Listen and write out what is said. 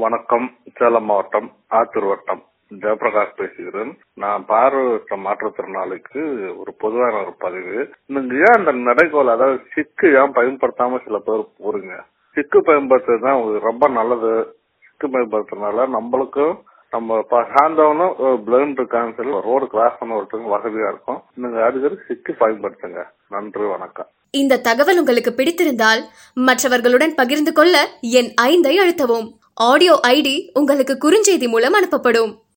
வணக்கம் சேலம் மாவட்டம் ஆத்தூர் வட்டம் ஜெயபிரகாஷ் பேசுகிறேன் நான் பார்வையற்ற மாற்றுத்திறனாளிக்கு ஒரு பொதுவான ஒரு பதிவு நீங்க ஏன் அந்த நடைகோல் அதாவது சிக்கு ஏன் பயன்படுத்தாம சில பேர் போறீங்க சிக்கு பயன்படுத்துறது தான் உங்களுக்கு ரொம்ப நல்லது சிக்கு பயன்படுத்துறதுனால நம்மளுக்கும் நம்ம ஹேண்டவனும் பிளைண்ட் இருக்கான்னு சொல்லி ரோடு கிராஸ் பண்ண ஒருத்தவங்க வசதியா இருக்கும் நீங்க அதுக்கு சிக்கு பயன்படுத்துங்க நன்றி வணக்கம் இந்த தகவல் உங்களுக்கு பிடித்திருந்தால் மற்றவர்களுடன் பகிர்ந்து கொள்ள என் ஐந்தை அழுத்தவும் ஆடியோ ஐடி உங்களுக்கு குறுஞ்செய்தி மூலம் அனுப்பப்படும்